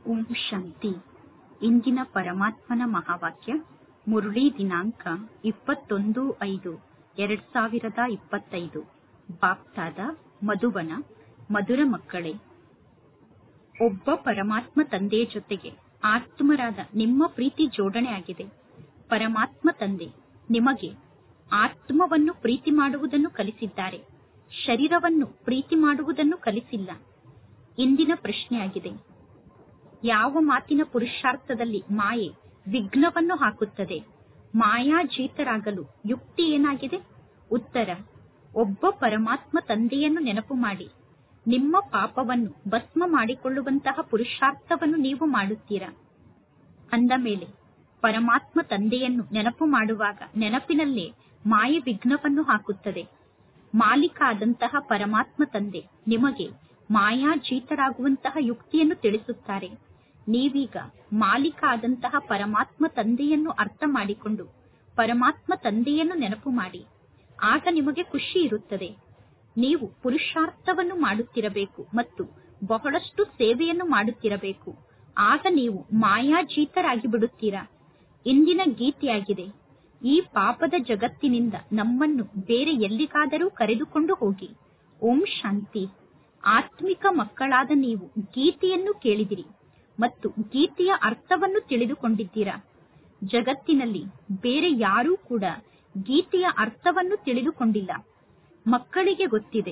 ಓಂ ಶಾಂತಿ ಇಂದಿನ ಪರಮಾತ್ಮನ ಮಹಾವಾಕ್ಯ ಮುರುಳಿ ದಿನಾಂಕ ಇಪ್ಪತ್ತೊಂದು ಐದು ಎರಡ್ ಸಾವಿರದ ಇಪ್ಪತ್ತೈದು ಬಾಪ್ತಾದ ಮಧುಬನ ಮಧುರ ಮಕ್ಕಳೇ ಒಬ್ಬ ಪರಮಾತ್ಮ ತಂದೆಯ ಜೊತೆಗೆ ಆತ್ಮರಾದ ನಿಮ್ಮ ಪ್ರೀತಿ ಜೋಡಣೆ ಆಗಿದೆ ಪರಮಾತ್ಮ ತಂದೆ ನಿಮಗೆ ಆತ್ಮವನ್ನು ಪ್ರೀತಿ ಮಾಡುವುದನ್ನು ಕಲಿಸಿದ್ದಾರೆ ಶರೀರವನ್ನು ಪ್ರೀತಿ ಮಾಡುವುದನ್ನು ಕಲಿಸಿಲ್ಲ ಇಂದಿನ ಪ್ರಶ್ನೆಯಾಗಿದೆ ಯಾವ ಮಾತಿನ ಪುರುಷಾರ್ಥದಲ್ಲಿ ಮಾಯೆ ವಿಘ್ನವನ್ನು ಹಾಕುತ್ತದೆ ಮಾಯಾಜೀತರಾಗಲು ಯುಕ್ತಿ ಏನಾಗಿದೆ ಉತ್ತರ ಒಬ್ಬ ಪರಮಾತ್ಮ ತಂದೆಯನ್ನು ನೆನಪು ಮಾಡಿ ನಿಮ್ಮ ಪಾಪವನ್ನು ಭಸ್ಮ ಮಾಡಿಕೊಳ್ಳುವಂತಹ ಪುರುಷಾರ್ಥವನ್ನು ನೀವು ಮಾಡುತ್ತೀರಾ ಅಂದ ಮೇಲೆ ಪರಮಾತ್ಮ ತಂದೆಯನ್ನು ನೆನಪು ಮಾಡುವಾಗ ನೆನಪಿನಲ್ಲೇ ಮಾಯೆ ವಿಘ್ನವನ್ನು ಹಾಕುತ್ತದೆ ಮಾಲೀಕ ಆದಂತಹ ಪರಮಾತ್ಮ ತಂದೆ ನಿಮಗೆ ಮಾಯಾಜೀತರಾಗುವಂತಹ ಯುಕ್ತಿಯನ್ನು ತಿಳಿಸುತ್ತಾರೆ ನೀವೀಗ ಮಾಲೀಕ ಆದಂತಹ ಪರಮಾತ್ಮ ತಂದೆಯನ್ನು ಅರ್ಥ ಮಾಡಿಕೊಂಡು ಪರಮಾತ್ಮ ತಂದೆಯನ್ನು ನೆನಪು ಮಾಡಿ ಆಗ ನಿಮಗೆ ಖುಷಿ ಇರುತ್ತದೆ ನೀವು ಪುರುಷಾರ್ಥವನ್ನು ಮಾಡುತ್ತಿರಬೇಕು ಮತ್ತು ಬಹಳಷ್ಟು ಸೇವೆಯನ್ನು ಮಾಡುತ್ತಿರಬೇಕು ಆಗ ನೀವು ಮಾಯಾಜೀತರಾಗಿ ಬಿಡುತ್ತೀರಾ ಇಂದಿನ ಗೀತೆಯಾಗಿದೆ ಈ ಪಾಪದ ಜಗತ್ತಿನಿಂದ ನಮ್ಮನ್ನು ಬೇರೆ ಎಲ್ಲಿಗಾದರೂ ಕರೆದುಕೊಂಡು ಹೋಗಿ ಓಂ ಶಾಂತಿ ಆತ್ಮಿಕ ಮಕ್ಕಳಾದ ನೀವು ಗೀತೆಯನ್ನು ಕೇಳಿದಿರಿ ಮತ್ತು ಗೀತೆಯ ಅರ್ಥವನ್ನು ತಿಳಿದುಕೊಂಡಿದ್ದೀರಾ ಜಗತ್ತಿನಲ್ಲಿ ಬೇರೆ ಯಾರೂ ಕೂಡ ಗೀತೆಯ ಅರ್ಥವನ್ನು ತಿಳಿದುಕೊಂಡಿಲ್ಲ ಮಕ್ಕಳಿಗೆ ಗೊತ್ತಿದೆ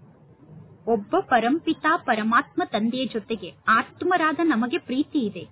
ಒಬ್ಬ ಪರಂಪಿತ ಪರಮಾತ್ಮ ತಂದೆಯ ಜೊತೆಗೆ ಆತ್ಮರಾದ ನಮಗೆ ಪ್ರೀತಿ ಇದೆ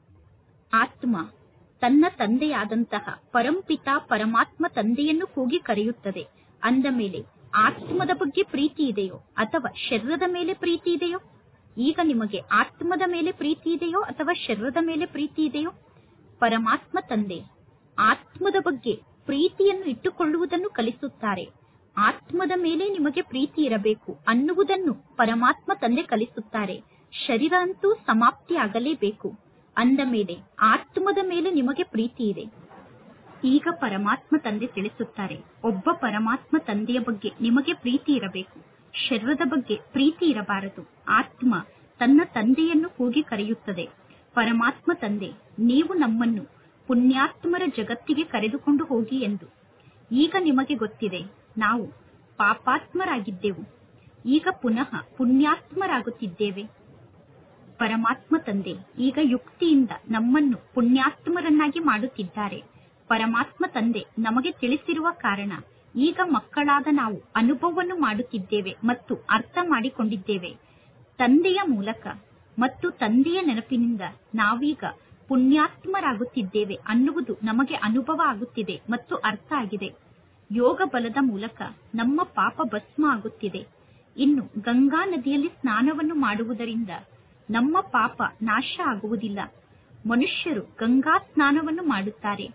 ಆತ್ಮ ತನ್ನ ತಂದೆಯಾದಂತಹ ಪರಂಪಿತ ಪರಮಾತ್ಮ ತಂದೆಯನ್ನು ಕೂಗಿ ಕರೆಯುತ್ತದೆ ಅಂದ ಮೇಲೆ ಆತ್ಮದ ಬಗ್ಗೆ ಪ್ರೀತಿ ಇದೆಯೋ ಅಥವಾ ಶರೀರದ ಮೇಲೆ ಪ್ರೀತಿ ಇದೆಯೋ ಈಗ ನಿಮಗೆ ಆತ್ಮದ ಮೇಲೆ ಪ್ರೀತಿ ಇದೆಯೋ ಅಥವಾ ಶರೀರದ ಮೇಲೆ ಪ್ರೀತಿ ಇದೆಯೋ ಪರಮಾತ್ಮ ತಂದೆ ಆತ್ಮದ ಬಗ್ಗೆ ಪ್ರೀತಿಯನ್ನು ಇಟ್ಟುಕೊಳ್ಳುವುದನ್ನು ಕಲಿಸುತ್ತಾರೆ ಆತ್ಮದ ಮೇಲೆ ನಿಮಗೆ ಪ್ರೀತಿ ಇರಬೇಕು ಅನ್ನುವುದನ್ನು ಪರಮಾತ್ಮ ತಂದೆ ಕಲಿಸುತ್ತಾರೆ ಶರೀರ ಅಂತೂ ಸಮಾಪ್ತಿ ಆಗಲೇಬೇಕು ಅಂದ ಮೇಲೆ ಆತ್ಮದ ಮೇಲೆ ನಿಮಗೆ ಪ್ರೀತಿ ಇದೆ ಈಗ ಪರಮಾತ್ಮ ತಂದೆ ತಿಳಿಸುತ್ತಾರೆ ಒಬ್ಬ ಪರಮಾತ್ಮ ತಂದೆಯ ಬಗ್ಗೆ ನಿಮಗೆ ಪ್ರೀತಿ ಇರಬೇಕು ಶರೀರದ ಬಗ್ಗೆ ಪ್ರೀತಿ ಇರಬಾರದು ಆತ್ಮ ತನ್ನ ತಂದೆಯನ್ನು ಕೂಗಿ ಕರೆಯುತ್ತದೆ ಪರಮಾತ್ಮ ತಂದೆ ನೀವು ನಮ್ಮನ್ನು ಪುಣ್ಯಾತ್ಮರ ಜಗತ್ತಿಗೆ ಕರೆದುಕೊಂಡು ಹೋಗಿ ಎಂದು ಈಗ ನಿಮಗೆ ಗೊತ್ತಿದೆ ನಾವು ಪಾಪಾತ್ಮರಾಗಿದ್ದೆವು ಈಗ ಪುನಃ ಪುಣ್ಯಾತ್ಮರಾಗುತ್ತಿದ್ದೇವೆ ಪರಮಾತ್ಮ ತಂದೆ ಈಗ ಯುಕ್ತಿಯಿಂದ ನಮ್ಮನ್ನು ಪುಣ್ಯಾತ್ಮರನ್ನಾಗಿ ಮಾಡುತ್ತಿದ್ದಾರೆ ಪರಮಾತ್ಮ ತಂದೆ ನಮಗೆ ತಿಳಿಸಿರುವ ಕಾರಣ ಈಗ ಮಕ್ಕಳಾದ ನಾವು ಅನುಭವವನ್ನು ಮಾಡುತ್ತಿದ್ದೇವೆ ಮತ್ತು ಅರ್ಥ ಮಾಡಿಕೊಂಡಿದ್ದೇವೆ ತಂದೆಯ ಮೂಲಕ ಮತ್ತು ತಂದೆಯ ನೆನಪಿನಿಂದ ನಾವೀಗ ಪುಣ್ಯಾತ್ಮರಾಗುತ್ತಿದ್ದೇವೆ ಅನ್ನುವುದು ನಮಗೆ ಅನುಭವ ಆಗುತ್ತಿದೆ ಮತ್ತು ಅರ್ಥ ಆಗಿದೆ ಯೋಗ ಬಲದ ಮೂಲಕ ನಮ್ಮ ಪಾಪ ಭಸ್ಮ ಆಗುತ್ತಿದೆ ಇನ್ನು ಗಂಗಾ ನದಿಯಲ್ಲಿ ಸ್ನಾನವನ್ನು ಮಾಡುವುದರಿಂದ ನಮ್ಮ ಪಾಪ ನಾಶ ಆಗುವುದಿಲ್ಲ ಮನುಷ್ಯರು ಗಂಗಾ ಸ್ನಾನವನ್ನು ಮಾಡುತ್ತಾರೆ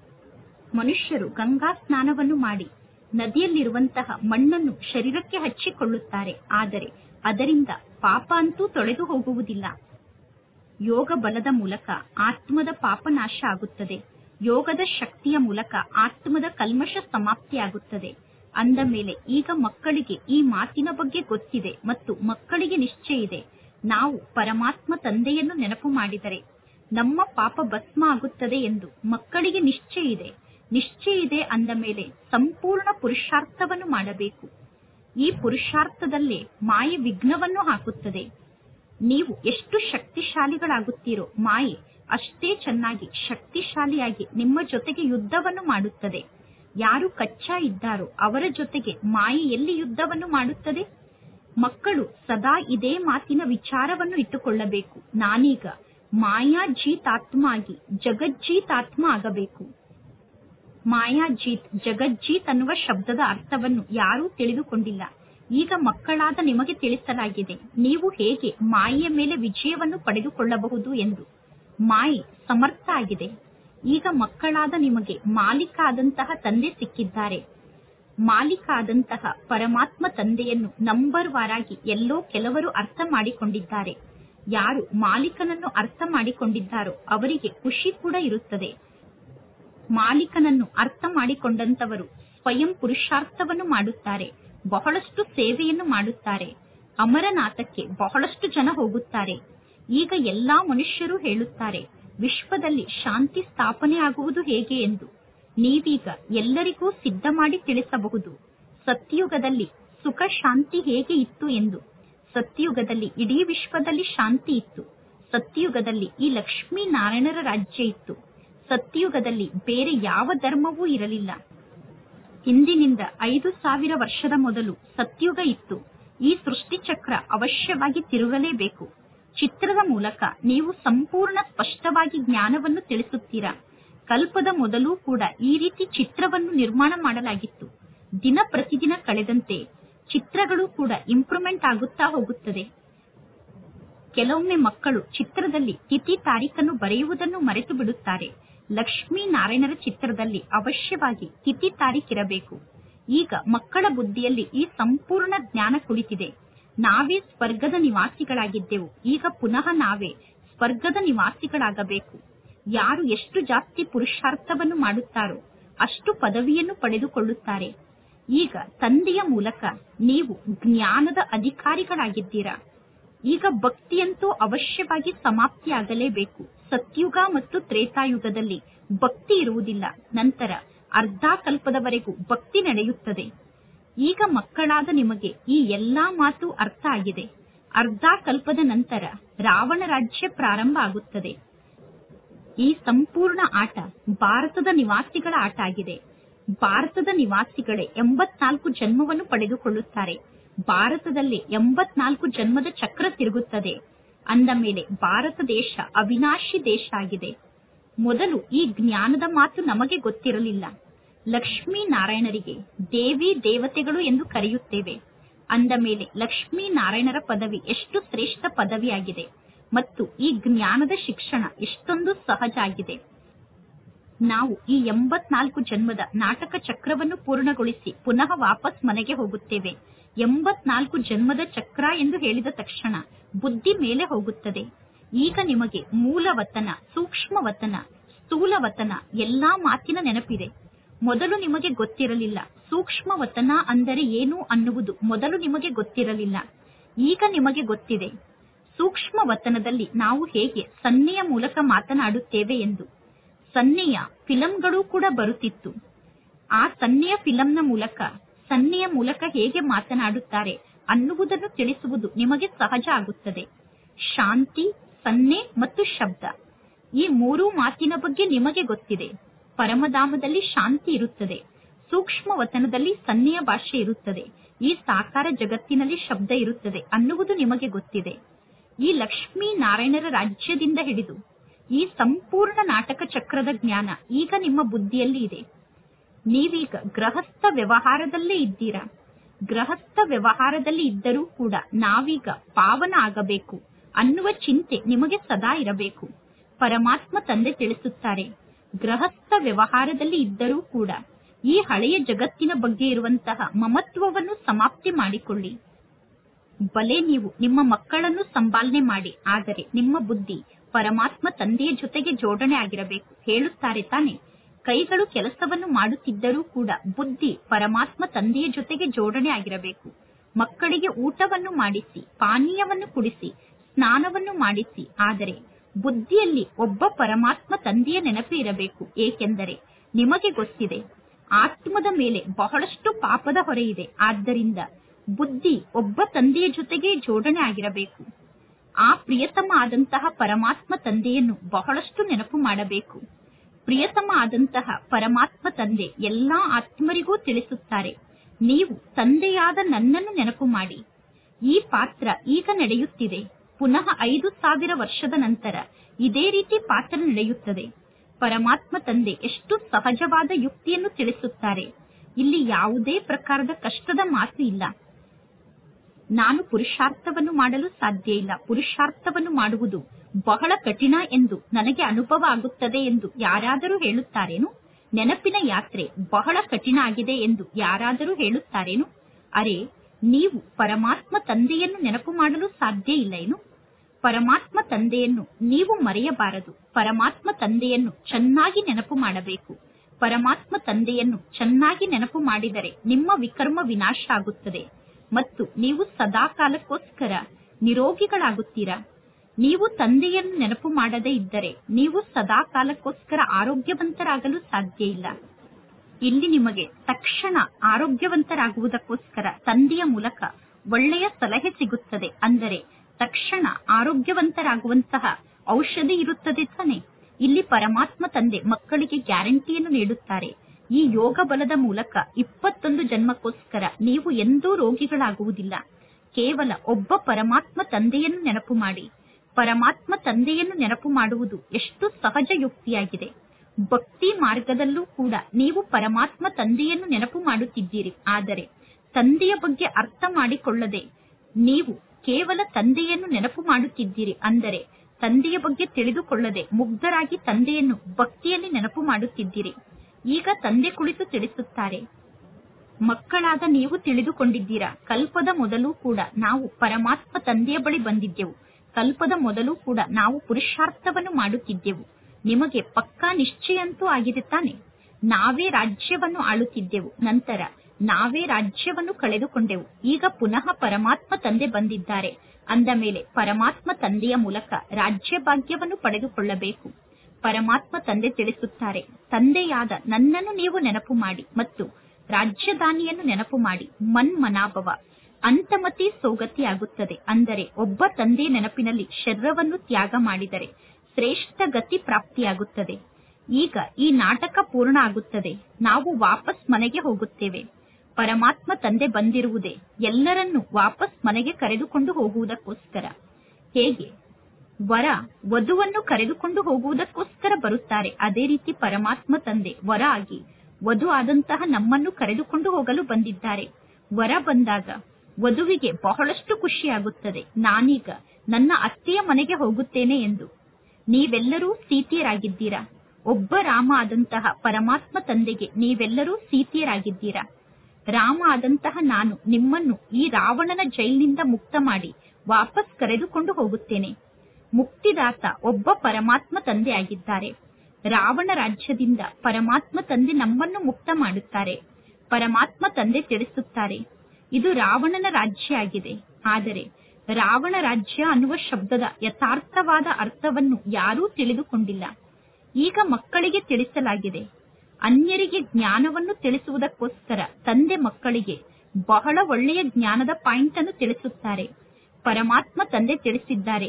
ಮನುಷ್ಯರು ಗಂಗಾ ಸ್ನಾನವನ್ನು ಮಾಡಿ ನದಿಯಲ್ಲಿರುವಂತಹ ಮಣ್ಣನ್ನು ಶರೀರಕ್ಕೆ ಹಚ್ಚಿಕೊಳ್ಳುತ್ತಾರೆ ಆದರೆ ಅದರಿಂದ ಪಾಪ ಅಂತೂ ತೊಳೆದು ಹೋಗುವುದಿಲ್ಲ ಯೋಗ ಬಲದ ಮೂಲಕ ಆತ್ಮದ ಪಾಪ ನಾಶ ಆಗುತ್ತದೆ ಯೋಗದ ಶಕ್ತಿಯ ಮೂಲಕ ಆತ್ಮದ ಕಲ್ಮಶ ಸಮಾಪ್ತಿಯಾಗುತ್ತದೆ ಅಂದ ಮೇಲೆ ಈಗ ಮಕ್ಕಳಿಗೆ ಈ ಮಾತಿನ ಬಗ್ಗೆ ಗೊತ್ತಿದೆ ಮತ್ತು ಮಕ್ಕಳಿಗೆ ನಿಶ್ಚಯ ಇದೆ ನಾವು ಪರಮಾತ್ಮ ತಂದೆಯನ್ನು ನೆನಪು ಮಾಡಿದರೆ ನಮ್ಮ ಪಾಪ ಭಸ್ಮ ಆಗುತ್ತದೆ ಎಂದು ಮಕ್ಕಳಿಗೆ ನಿಶ್ಚಯ ಇದೆ ನಿಶ್ಚಯ ಇದೆ ಅಂದ ಮೇಲೆ ಸಂಪೂರ್ಣ ಪುರುಷಾರ್ಥವನ್ನು ಮಾಡಬೇಕು ಈ ಪುರುಷಾರ್ಥದಲ್ಲೇ ಮಾಯೆ ವಿಘ್ನವನ್ನು ಹಾಕುತ್ತದೆ ನೀವು ಎಷ್ಟು ಶಕ್ತಿಶಾಲಿಗಳಾಗುತ್ತೀರೋ ಮಾಯೆ ಅಷ್ಟೇ ಚೆನ್ನಾಗಿ ಶಕ್ತಿಶಾಲಿಯಾಗಿ ನಿಮ್ಮ ಜೊತೆಗೆ ಯುದ್ಧವನ್ನು ಮಾಡುತ್ತದೆ ಯಾರು ಕಚ್ಚಾ ಇದ್ದಾರೋ ಅವರ ಜೊತೆಗೆ ಮಾಯೆ ಎಲ್ಲಿ ಯುದ್ಧವನ್ನು ಮಾಡುತ್ತದೆ ಮಕ್ಕಳು ಸದಾ ಇದೇ ಮಾತಿನ ವಿಚಾರವನ್ನು ಇಟ್ಟುಕೊಳ್ಳಬೇಕು ನಾನೀಗ ಮಾಯಾಜೀತಾತ್ಮ ಆಗಿ ಜಗಜ್ಜೀತಾತ್ಮ ಆಗಬೇಕು ಮಾಯಾಜೀತ್ ಜಗಜ್ಜೀತ್ ಅನ್ನುವ ಶಬ್ದದ ಅರ್ಥವನ್ನು ಯಾರೂ ತಿಳಿದುಕೊಂಡಿಲ್ಲ ಈಗ ಮಕ್ಕಳಾದ ನಿಮಗೆ ತಿಳಿಸಲಾಗಿದೆ ನೀವು ಹೇಗೆ ಮಾಯೆಯ ಮೇಲೆ ವಿಜಯವನ್ನು ಪಡೆದುಕೊಳ್ಳಬಹುದು ಎಂದು ಮಾಯೆ ಸಮರ್ಥ ಆಗಿದೆ ಈಗ ಮಕ್ಕಳಾದ ನಿಮಗೆ ಮಾಲೀಕ ಆದಂತಹ ತಂದೆ ಸಿಕ್ಕಿದ್ದಾರೆ ಮಾಲೀಕ ಆದಂತಹ ಪರಮಾತ್ಮ ತಂದೆಯನ್ನು ನಂಬರ್ ವಾರಾಗಿ ಎಲ್ಲೋ ಕೆಲವರು ಅರ್ಥ ಮಾಡಿಕೊಂಡಿದ್ದಾರೆ ಯಾರು ಮಾಲೀಕನನ್ನು ಅರ್ಥ ಮಾಡಿಕೊಂಡಿದ್ದಾರೋ ಅವರಿಗೆ ಖುಷಿ ಕೂಡ ಇರುತ್ತದೆ ಮಾಲೀಕನನ್ನು ಅರ್ಥ ಮಾಡಿಕೊಂಡಂತವರು ಸ್ವಯಂ ಪುರುಷಾರ್ಥವನ್ನು ಮಾಡುತ್ತಾರೆ ಬಹಳಷ್ಟು ಸೇವೆಯನ್ನು ಮಾಡುತ್ತಾರೆ ಅಮರನಾಥಕ್ಕೆ ಬಹಳಷ್ಟು ಜನ ಹೋಗುತ್ತಾರೆ ಈಗ ಎಲ್ಲಾ ಮನುಷ್ಯರು ಹೇಳುತ್ತಾರೆ ವಿಶ್ವದಲ್ಲಿ ಶಾಂತಿ ಸ್ಥಾಪನೆ ಆಗುವುದು ಹೇಗೆ ಎಂದು ನೀವೀಗ ಎಲ್ಲರಿಗೂ ಸಿದ್ಧ ಮಾಡಿ ತಿಳಿಸಬಹುದು ಸತ್ಯುಗದಲ್ಲಿ ಸುಖ ಶಾಂತಿ ಹೇಗೆ ಇತ್ತು ಎಂದು ಸತ್ಯುಗದಲ್ಲಿ ಇಡೀ ವಿಶ್ವದಲ್ಲಿ ಶಾಂತಿ ಇತ್ತು ಸತ್ಯುಗದಲ್ಲಿ ಈ ಲಕ್ಷ್ಮೀ ನಾರಾಯಣರ ರಾಜ್ಯ ಇತ್ತು ಸತ್ಯುಗದಲ್ಲಿ ಬೇರೆ ಯಾವ ಧರ್ಮವೂ ಇರಲಿಲ್ಲ ಇಂದಿನಿಂದ ಐದು ಸಾವಿರ ವರ್ಷದ ಮೊದಲು ಸತ್ಯುಗ ಇತ್ತು ಈ ಸೃಷ್ಟಿ ಚಕ್ರ ಅವಶ್ಯವಾಗಿ ತಿರುಗಲೇಬೇಕು ಚಿತ್ರದ ಮೂಲಕ ನೀವು ಸಂಪೂರ್ಣ ಸ್ಪಷ್ಟವಾಗಿ ಜ್ಞಾನವನ್ನು ತಿಳಿಸುತ್ತೀರಾ ಕಲ್ಪದ ಮೊದಲು ಕೂಡ ಈ ರೀತಿ ಚಿತ್ರವನ್ನು ನಿರ್ಮಾಣ ಮಾಡಲಾಗಿತ್ತು ದಿನ ಪ್ರತಿದಿನ ಕಳೆದಂತೆ ಚಿತ್ರಗಳು ಕೂಡ ಇಂಪ್ರೂವ್ಮೆಂಟ್ ಆಗುತ್ತಾ ಹೋಗುತ್ತದೆ ಕೆಲವೊಮ್ಮೆ ಮಕ್ಕಳು ಚಿತ್ರದಲ್ಲಿ ತಿಥಿ ತಾರೀಖನ್ನು ಬರೆಯುವುದನ್ನು ಮರೆತು ಬಿಡುತ್ತಾರೆ ಲಕ್ಷ್ಮೀ ನಾರಾಯಣರ ಚಿತ್ರದಲ್ಲಿ ಅವಶ್ಯವಾಗಿ ತಿಥಿ ತಾರೀಖಿರಬೇಕು ಈಗ ಮಕ್ಕಳ ಬುದ್ಧಿಯಲ್ಲಿ ಈ ಸಂಪೂರ್ಣ ಜ್ಞಾನ ಕುಳಿತಿದೆ ನಾವೇ ಸ್ವರ್ಗದ ನಿವಾಸಿಗಳಾಗಿದ್ದೆವು ಈಗ ಪುನಃ ನಾವೇ ಸ್ವರ್ಗದ ನಿವಾಸಿಗಳಾಗಬೇಕು ಯಾರು ಎಷ್ಟು ಜಾಸ್ತಿ ಪುರುಷಾರ್ಥವನ್ನು ಮಾಡುತ್ತಾರೋ ಅಷ್ಟು ಪದವಿಯನ್ನು ಪಡೆದುಕೊಳ್ಳುತ್ತಾರೆ ಈಗ ತಂದೆಯ ಮೂಲಕ ನೀವು ಜ್ಞಾನದ ಅಧಿಕಾರಿಗಳಾಗಿದ್ದೀರಾ ಈಗ ಭಕ್ತಿಯಂತೂ ಅವಶ್ಯವಾಗಿ ಸಮಾಪ್ತಿಯಾಗಲೇಬೇಕು ಸತ್ಯುಗ ಮತ್ತು ತ್ರೇತಾಯುಗದಲ್ಲಿ ಭಕ್ತಿ ಇರುವುದಿಲ್ಲ ನಂತರ ಅರ್ಧ ಕಲ್ಪದವರೆಗೂ ಭಕ್ತಿ ನಡೆಯುತ್ತದೆ ಈಗ ಮಕ್ಕಳಾದ ನಿಮಗೆ ಈ ಎಲ್ಲಾ ಮಾತು ಅರ್ಥ ಆಗಿದೆ ಅರ್ಧ ಕಲ್ಪದ ನಂತರ ರಾವಣ ರಾಜ್ಯ ಪ್ರಾರಂಭ ಆಗುತ್ತದೆ ಈ ಸಂಪೂರ್ಣ ಆಟ ಭಾರತದ ನಿವಾಸಿಗಳ ಆಟ ಆಗಿದೆ ಭಾರತದ ನಿವಾಸಿಗಳೇ ಎಂಬತ್ನಾಲ್ಕು ಜನ್ಮವನ್ನು ಪಡೆದುಕೊಳ್ಳುತ್ತಾರೆ ಭಾರತದಲ್ಲಿ ಎಂಬತ್ನಾಲ್ಕು ಜನ್ಮದ ಚಕ್ರ ತಿರುಗುತ್ತದೆ ಅಂದ ಮೇಲೆ ಭಾರತ ದೇಶ ಅವಿನಾಶಿ ದೇಶ ಆಗಿದೆ ಮೊದಲು ಈ ಜ್ಞಾನದ ಮಾತು ನಮಗೆ ಗೊತ್ತಿರಲಿಲ್ಲ ಲಕ್ಷ್ಮೀ ನಾರಾಯಣರಿಗೆ ದೇವಿ ದೇವತೆಗಳು ಎಂದು ಕರೆಯುತ್ತೇವೆ ಅಂದ ಮೇಲೆ ಲಕ್ಷ್ಮೀ ನಾರಾಯಣರ ಪದವಿ ಎಷ್ಟು ಶ್ರೇಷ್ಠ ಪದವಿಯಾಗಿದೆ ಮತ್ತು ಈ ಜ್ಞಾನದ ಶಿಕ್ಷಣ ಎಷ್ಟೊಂದು ಸಹಜ ಆಗಿದೆ ನಾವು ಈ ಎಂಬತ್ನಾಲ್ಕು ಜನ್ಮದ ನಾಟಕ ಚಕ್ರವನ್ನು ಪೂರ್ಣಗೊಳಿಸಿ ಪುನಃ ವಾಪಸ್ ಮನೆಗೆ ಹೋಗುತ್ತೇವೆ ಎಂಬತ್ನಾಲ್ಕು ಜನ್ಮದ ಚಕ್ರ ಎಂದು ಹೇಳಿದ ತಕ್ಷಣ ಬುದ್ಧಿ ಮೇಲೆ ಹೋಗುತ್ತದೆ ಈಗ ನಿಮಗೆ ಮೂಲವತನ ಸೂಕ್ಷ್ಮವತನ ಸ್ಥೂಲವತನ ಎಲ್ಲಾ ಮಾತಿನ ನೆನಪಿದೆ ಮೊದಲು ನಿಮಗೆ ಗೊತ್ತಿರಲಿಲ್ಲ ಸೂಕ್ಷ್ಮವತನ ಅಂದರೆ ಏನು ಅನ್ನುವುದು ಮೊದಲು ನಿಮಗೆ ಗೊತ್ತಿರಲಿಲ್ಲ ಈಗ ನಿಮಗೆ ಗೊತ್ತಿದೆ ಸೂಕ್ಷ್ಮ ವತನದಲ್ಲಿ ನಾವು ಹೇಗೆ ಸನ್ನೆಯ ಮೂಲಕ ಮಾತನಾಡುತ್ತೇವೆ ಎಂದು ಸನ್ನೆಯ ಫಿಲಂಗಳು ಕೂಡ ಬರುತ್ತಿತ್ತು ಆ ಸನ್ನೆಯ ಫಿಲಂನ ಮೂಲಕ ಸನ್ನೆಯ ಮೂಲಕ ಹೇಗೆ ಮಾತನಾಡುತ್ತಾರೆ ಅನ್ನುವುದನ್ನು ತಿಳಿಸುವುದು ನಿಮಗೆ ಸಹಜ ಆಗುತ್ತದೆ ಶಾಂತಿ ಸನ್ನೆ ಮತ್ತು ಶಬ್ದ ಈ ಮೂರೂ ಮಾತಿನ ಬಗ್ಗೆ ನಿಮಗೆ ಗೊತ್ತಿದೆ ಪರಮಧಾಮದಲ್ಲಿ ಶಾಂತಿ ಇರುತ್ತದೆ ಸೂಕ್ಷ್ಮ ವತನದಲ್ಲಿ ಸನ್ನೆಯ ಭಾಷೆ ಇರುತ್ತದೆ ಈ ಸಾಕಾರ ಜಗತ್ತಿನಲ್ಲಿ ಶಬ್ದ ಇರುತ್ತದೆ ಅನ್ನುವುದು ನಿಮಗೆ ಗೊತ್ತಿದೆ ಈ ಲಕ್ಷ್ಮೀ ನಾರಾಯಣರ ರಾಜ್ಯದಿಂದ ಹಿಡಿದು ಈ ಸಂಪೂರ್ಣ ನಾಟಕ ಚಕ್ರದ ಜ್ಞಾನ ಈಗ ನಿಮ್ಮ ಬುದ್ಧಿಯಲ್ಲಿ ಇದೆ ನೀವೀಗ ಗೃಹಸ್ಥ ವ್ಯವಹಾರದಲ್ಲೇ ಇದ್ದೀರಾ ಗೃಹಸ್ಥ ವ್ಯವಹಾರದಲ್ಲಿ ಇದ್ದರೂ ಕೂಡ ನಾವೀಗ ಪಾವನ ಆಗಬೇಕು ಅನ್ನುವ ಚಿಂತೆ ನಿಮಗೆ ಸದಾ ಇರಬೇಕು ಪರಮಾತ್ಮ ತಂದೆ ತಿಳಿಸುತ್ತಾರೆ ಗೃಹಸ್ಥ ವ್ಯವಹಾರದಲ್ಲಿ ಇದ್ದರೂ ಕೂಡ ಈ ಹಳೆಯ ಜಗತ್ತಿನ ಬಗ್ಗೆ ಇರುವಂತಹ ಮಮತ್ವವನ್ನು ಸಮಾಪ್ತಿ ಮಾಡಿಕೊಳ್ಳಿ ಬಲೆ ನೀವು ನಿಮ್ಮ ಮಕ್ಕಳನ್ನು ಸಂಪಾಲನೆ ಮಾಡಿ ಆದರೆ ನಿಮ್ಮ ಬುದ್ಧಿ ಪರಮಾತ್ಮ ತಂದೆಯ ಜೊತೆಗೆ ಜೋಡಣೆ ಆಗಿರಬೇಕು ಹೇಳುತ್ತಾರೆ ತಾನೆ ಕೈಗಳು ಕೆಲಸವನ್ನು ಮಾಡುತ್ತಿದ್ದರೂ ಕೂಡ ಬುದ್ಧಿ ಪರಮಾತ್ಮ ತಂದೆಯ ಜೊತೆಗೆ ಜೋಡಣೆ ಆಗಿರಬೇಕು ಮಕ್ಕಳಿಗೆ ಊಟವನ್ನು ಮಾಡಿಸಿ ಪಾನೀಯವನ್ನು ಕುಡಿಸಿ ಸ್ನಾನವನ್ನು ಮಾಡಿಸಿ ಆದರೆ ಬುದ್ಧಿಯಲ್ಲಿ ಒಬ್ಬ ಪರಮಾತ್ಮ ತಂದೆಯ ನೆನಪು ಇರಬೇಕು ಏಕೆಂದರೆ ನಿಮಗೆ ಗೊತ್ತಿದೆ ಆತ್ಮದ ಮೇಲೆ ಬಹಳಷ್ಟು ಪಾಪದ ಹೊರೆ ಇದೆ ಆದ್ದರಿಂದ ಬುದ್ಧಿ ಒಬ್ಬ ತಂದೆಯ ಜೊತೆಗೆ ಜೋಡಣೆ ಆಗಿರಬೇಕು ಆ ಪ್ರಿಯತಮ ಆದಂತಹ ಪರಮಾತ್ಮ ತಂದೆಯನ್ನು ಬಹಳಷ್ಟು ನೆನಪು ಮಾಡಬೇಕು ಪ್ರಿಯತಮ ಆದಂತಹ ಪರಮಾತ್ಮ ತಂದೆ ಎಲ್ಲಾ ಆತ್ಮರಿಗೂ ತಿಳಿಸುತ್ತಾರೆ ನೀವು ತಂದೆಯಾದ ನನ್ನನ್ನು ನೆನಪು ಮಾಡಿ ಈ ಪಾತ್ರ ಈಗ ನಡೆಯುತ್ತಿದೆ ಪುನಃ ಐದು ಸಾವಿರ ವರ್ಷದ ನಂತರ ಇದೇ ರೀತಿ ಪಾತ್ರ ನಡೆಯುತ್ತದೆ ಪರಮಾತ್ಮ ತಂದೆ ಎಷ್ಟು ಸಹಜವಾದ ಯುಕ್ತಿಯನ್ನು ತಿಳಿಸುತ್ತಾರೆ ಇಲ್ಲಿ ಯಾವುದೇ ಪ್ರಕಾರದ ಕಷ್ಟದ ಮಾತು ಇಲ್ಲ ನಾನು ಪುರುಷಾರ್ಥವನ್ನು ಮಾಡಲು ಸಾಧ್ಯ ಇಲ್ಲ ಪುರುಷಾರ್ಥವನ್ನು ಮಾಡುವುದು ಬಹಳ ಕಠಿಣ ಎಂದು ನನಗೆ ಅನುಭವ ಆಗುತ್ತದೆ ಎಂದು ಯಾರಾದರೂ ಹೇಳುತ್ತಾರೇನು ನೆನಪಿನ ಯಾತ್ರೆ ಬಹಳ ಕಠಿಣ ಆಗಿದೆ ಎಂದು ಯಾರಾದರೂ ಹೇಳುತ್ತಾರೇನು ಅರೆ ನೀವು ಪರಮಾತ್ಮ ತಂದೆಯನ್ನು ನೆನಪು ಮಾಡಲು ಸಾಧ್ಯ ಇಲ್ಲ ಏನು ಪರಮಾತ್ಮ ತಂದೆಯನ್ನು ನೀವು ಮರೆಯಬಾರದು ಪರಮಾತ್ಮ ತಂದೆಯನ್ನು ಚೆನ್ನಾಗಿ ನೆನಪು ಮಾಡಬೇಕು ಪರಮಾತ್ಮ ತಂದೆಯನ್ನು ಚೆನ್ನಾಗಿ ನೆನಪು ಮಾಡಿದರೆ ನಿಮ್ಮ ವಿಕರ್ಮ ವಿನಾಶ ಆಗುತ್ತದೆ ಮತ್ತು ನೀವು ಸದಾ ಕಾಲಕ್ಕೋಸ್ಕರ ನಿರೋಗಿಗಳಾಗುತ್ತೀರಾ ನೀವು ತಂದೆಯನ್ನು ನೆನಪು ಮಾಡದೇ ಇದ್ದರೆ ನೀವು ಸದಾ ಕಾಲಕ್ಕೋಸ್ಕರ ಆರೋಗ್ಯವಂತರಾಗಲು ಸಾಧ್ಯ ಇಲ್ಲ ಇಲ್ಲಿ ನಿಮಗೆ ತಕ್ಷಣ ಆರೋಗ್ಯವಂತರಾಗುವುದಕ್ಕೋಸ್ಕರ ತಂದೆಯ ಮೂಲಕ ಒಳ್ಳೆಯ ಸಲಹೆ ಸಿಗುತ್ತದೆ ಅಂದರೆ ತಕ್ಷಣ ಆರೋಗ್ಯವಂತರಾಗುವಂತಹ ಔಷಧಿ ಇರುತ್ತದೆ ತಾನೆ ಇಲ್ಲಿ ಪರಮಾತ್ಮ ತಂದೆ ಮಕ್ಕಳಿಗೆ ಗ್ಯಾರಂಟಿಯನ್ನು ನೀಡುತ್ತಾರೆ ಈ ಯೋಗ ಬಲದ ಮೂಲಕ ಇಪ್ಪತ್ತೊಂದು ಜನ್ಮಕ್ಕೋಸ್ಕರ ನೀವು ಎಂದೂ ರೋಗಿಗಳಾಗುವುದಿಲ್ಲ ಕೇವಲ ಒಬ್ಬ ಪರಮಾತ್ಮ ತಂದೆಯನ್ನು ನೆನಪು ಮಾಡಿ ಪರಮಾತ್ಮ ತಂದೆಯನ್ನು ನೆನಪು ಮಾಡುವುದು ಎಷ್ಟು ಸಹಜ ಯುಕ್ತಿಯಾಗಿದೆ ಭಕ್ತಿ ಮಾರ್ಗದಲ್ಲೂ ಕೂಡ ನೀವು ಪರಮಾತ್ಮ ತಂದೆಯನ್ನು ನೆನಪು ಮಾಡುತ್ತಿದ್ದೀರಿ ಆದರೆ ತಂದೆಯ ಬಗ್ಗೆ ಅರ್ಥ ಮಾಡಿಕೊಳ್ಳದೆ ನೀವು ಕೇವಲ ತಂದೆಯನ್ನು ನೆನಪು ಮಾಡುತ್ತಿದ್ದೀರಿ ಅಂದರೆ ತಂದೆಯ ಬಗ್ಗೆ ತಿಳಿದುಕೊಳ್ಳದೆ ಮುಗ್ಧರಾಗಿ ತಂದೆಯನ್ನು ಭಕ್ತಿಯಲ್ಲಿ ನೆನಪು ಮಾಡುತ್ತಿದ್ದೀರಿ ಈಗ ತಂದೆ ಕುಳಿತು ತಿಳಿಸುತ್ತಾರೆ ಮಕ್ಕಳಾದ ನೀವು ತಿಳಿದುಕೊಂಡಿದ್ದೀರಾ ಕಲ್ಪದ ಮೊದಲು ಕೂಡ ನಾವು ಪರಮಾತ್ಮ ತಂದೆಯ ಬಳಿ ಬಂದಿದ್ದೆವು ಕಲ್ಪದ ಮೊದಲು ಕೂಡ ನಾವು ಪುರುಷಾರ್ಥವನ್ನು ಮಾಡುತ್ತಿದ್ದೆವು ನಿಮಗೆ ಪಕ್ಕಾ ನಿಶ್ಚಯ ಅಂತೂ ಆಗಿದೆ ತಾನೆ ನಾವೇ ರಾಜ್ಯವನ್ನು ಆಳುತ್ತಿದ್ದೆವು ನಂತರ ನಾವೇ ರಾಜ್ಯವನ್ನು ಕಳೆದುಕೊಂಡೆವು ಈಗ ಪುನಃ ಪರಮಾತ್ಮ ತಂದೆ ಬಂದಿದ್ದಾರೆ ಅಂದ ಮೇಲೆ ಪರಮಾತ್ಮ ತಂದೆಯ ಮೂಲಕ ರಾಜ್ಯ ಭಾಗ್ಯವನ್ನು ಪಡೆದುಕೊಳ್ಳಬೇಕು ಪರಮಾತ್ಮ ತಂದೆ ತಿಳಿಸುತ್ತಾರೆ ತಂದೆಯಾದ ನನ್ನನ್ನು ನೀವು ನೆನಪು ಮಾಡಿ ಮತ್ತು ರಾಜ್ಯದಾನಿಯನ್ನು ನೆನಪು ಮಾಡಿ ಮನ್ ಮನಾಭವ ಅಂತಮತಿ ಸೋಗತಿ ಆಗುತ್ತದೆ ಅಂದರೆ ಒಬ್ಬ ತಂದೆ ನೆನಪಿನಲ್ಲಿ ಶರೀರವನ್ನು ತ್ಯಾಗ ಮಾಡಿದರೆ ಶ್ರೇಷ್ಠ ಗತಿ ಪ್ರಾಪ್ತಿಯಾಗುತ್ತದೆ ಈಗ ಈ ನಾಟಕ ಪೂರ್ಣ ಆಗುತ್ತದೆ ನಾವು ವಾಪಸ್ ಮನೆಗೆ ಹೋಗುತ್ತೇವೆ ಪರಮಾತ್ಮ ತಂದೆ ಬಂದಿರುವುದೇ ಎಲ್ಲರನ್ನೂ ವಾಪಸ್ ಮನೆಗೆ ಕರೆದುಕೊಂಡು ಹೋಗುವುದಕ್ಕೋಸ್ಕರ ಹೇಗೆ ವರ ವಧುವನ್ನು ಕರೆದುಕೊಂಡು ಹೋಗುವುದಕ್ಕೋಸ್ಕರ ಬರುತ್ತಾರೆ ಅದೇ ರೀತಿ ಪರಮಾತ್ಮ ತಂದೆ ವರ ಆಗಿ ವಧು ಆದಂತಹ ನಮ್ಮನ್ನು ಕರೆದುಕೊಂಡು ಹೋಗಲು ಬಂದಿದ್ದಾರೆ ವರ ಬಂದಾಗ ವಧುವಿಗೆ ಬಹಳಷ್ಟು ಖುಷಿಯಾಗುತ್ತದೆ ನಾನೀಗ ನನ್ನ ಅತ್ತೆಯ ಮನೆಗೆ ಹೋಗುತ್ತೇನೆ ಎಂದು ನೀವೆಲ್ಲರೂ ಸೀತಿಯರಾಗಿದ್ದೀರಾ ಒಬ್ಬ ರಾಮ ಆದಂತಹ ಪರಮಾತ್ಮ ತಂದೆಗೆ ನೀವೆಲ್ಲರೂ ಸೀತಿಯರಾಗಿದ್ದೀರಾ ರಾಮ ಆದಂತಹ ನಾನು ನಿಮ್ಮನ್ನು ಈ ರಾವಣನ ಜೈಲಿನಿಂದ ಮುಕ್ತ ಮಾಡಿ ವಾಪಸ್ ಕರೆದುಕೊಂಡು ಹೋಗುತ್ತೇನೆ ಮುಕ್ತಿದಾತ ಒಬ್ಬ ಪರಮಾತ್ಮ ತಂದೆ ಆಗಿದ್ದಾರೆ ರಾವಣ ರಾಜ್ಯದಿಂದ ಪರಮಾತ್ಮ ತಂದೆ ನಮ್ಮನ್ನು ಮುಕ್ತ ಮಾಡುತ್ತಾರೆ ಪರಮಾತ್ಮ ತಂದೆ ತಿಳಿಸುತ್ತಾರೆ ಇದು ರಾವಣನ ರಾಜ್ಯ ಆಗಿದೆ ಆದರೆ ರಾವಣ ರಾಜ್ಯ ಅನ್ನುವ ಶಬ್ದದ ಯಥಾರ್ಥವಾದ ಅರ್ಥವನ್ನು ಯಾರೂ ತಿಳಿದುಕೊಂಡಿಲ್ಲ ಈಗ ಮಕ್ಕಳಿಗೆ ತಿಳಿಸಲಾಗಿದೆ ಅನ್ಯರಿಗೆ ಜ್ಞಾನವನ್ನು ತಿಳಿಸುವುದಕ್ಕೋಸ್ಕರ ತಂದೆ ಮಕ್ಕಳಿಗೆ ಬಹಳ ಒಳ್ಳೆಯ ಜ್ಞಾನದ ಪಾಯಿಂಟ್ ಅನ್ನು ತಿಳಿಸುತ್ತಾರೆ ಪರಮಾತ್ಮ ತಂದೆ ತಿಳಿಸಿದ್ದಾರೆ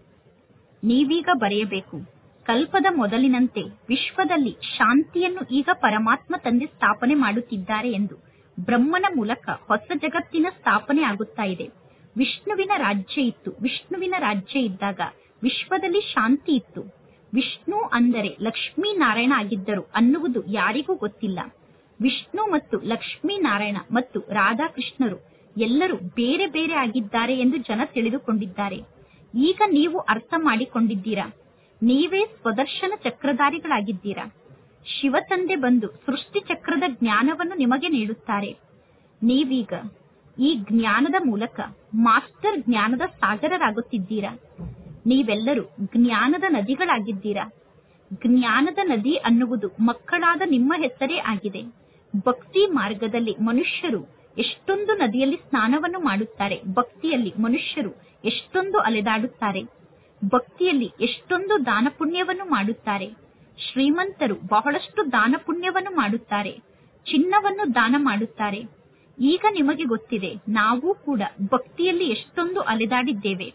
ನೀವೀಗ ಬರೆಯಬೇಕು ಕಲ್ಪದ ಮೊದಲಿನಂತೆ ವಿಶ್ವದಲ್ಲಿ ಶಾಂತಿಯನ್ನು ಈಗ ಪರಮಾತ್ಮ ತಂದೆ ಸ್ಥಾಪನೆ ಮಾಡುತ್ತಿದ್ದಾರೆ ಎಂದು ಬ್ರಹ್ಮನ ಮೂಲಕ ಹೊಸ ಜಗತ್ತಿನ ಸ್ಥಾಪನೆ ಆಗುತ್ತಾ ಇದೆ ವಿಷ್ಣುವಿನ ರಾಜ್ಯ ಇತ್ತು ವಿಷ್ಣುವಿನ ರಾಜ್ಯ ಇದ್ದಾಗ ವಿಶ್ವದಲ್ಲಿ ಶಾಂತಿ ಇತ್ತು ವಿಷ್ಣು ಅಂದರೆ ಲಕ್ಷ್ಮೀ ನಾರಾಯಣ ಆಗಿದ್ದರು ಅನ್ನುವುದು ಯಾರಿಗೂ ಗೊತ್ತಿಲ್ಲ ವಿಷ್ಣು ಮತ್ತು ಲಕ್ಷ್ಮೀ ನಾರಾಯಣ ಮತ್ತು ರಾಧಾಕೃಷ್ಣರು ಎಲ್ಲರೂ ಬೇರೆ ಬೇರೆ ಆಗಿದ್ದಾರೆ ಎಂದು ಜನ ತಿಳಿದುಕೊಂಡಿದ್ದಾರೆ ಈಗ ನೀವು ಅರ್ಥ ಮಾಡಿಕೊಂಡಿದ್ದೀರಾ ನೀವೇ ಸ್ವದರ್ಶನ ಚಕ್ರಧಾರಿಗಳಾಗಿದ್ದೀರಾ ಶಿವತಂದೆ ಬಂದು ಸೃಷ್ಟಿ ಚಕ್ರದ ಜ್ಞಾನವನ್ನು ನಿಮಗೆ ನೀಡುತ್ತಾರೆ ನೀವೀಗ ಈ ಜ್ಞಾನದ ಮೂಲಕ ಮಾಸ್ಟರ್ ಜ್ಞಾನದ ಸಾಗರರಾಗುತ್ತಿದ್ದೀರಾ ನೀವೆಲ್ಲರೂ ಜ್ಞಾನದ ನದಿಗಳಾಗಿದ್ದೀರಾ ಜ್ಞಾನದ ನದಿ ಅನ್ನುವುದು ಮಕ್ಕಳಾದ ನಿಮ್ಮ ಹೆಸರೇ ಆಗಿದೆ ಭಕ್ತಿ ಮಾರ್ಗದಲ್ಲಿ ಮನುಷ್ಯರು ಎಷ್ಟೊಂದು ನದಿಯಲ್ಲಿ ಸ್ನಾನವನ್ನು ಮಾಡುತ್ತಾರೆ ಭಕ್ತಿಯಲ್ಲಿ ಮನುಷ್ಯರು ಎಷ್ಟೊಂದು ಅಲೆದಾಡುತ್ತಾರೆ ಭಕ್ತಿಯಲ್ಲಿ ಎಷ್ಟೊಂದು ದಾನ ಪುಣ್ಯವನ್ನು ಮಾಡುತ್ತಾರೆ ಶ್ರೀಮಂತರು ಬಹಳಷ್ಟು ದಾನ ಪುಣ್ಯವನ್ನು ಮಾಡುತ್ತಾರೆ ಚಿನ್ನವನ್ನು ದಾನ ಮಾಡುತ್ತಾರೆ ಈಗ ನಿಮಗೆ ಗೊತ್ತಿದೆ ನಾವು ಕೂಡ ಭಕ್ತಿಯಲ್ಲಿ ಎಷ್ಟೊಂದು ಅಲೆದಾಡಿದ್ದೇವೆ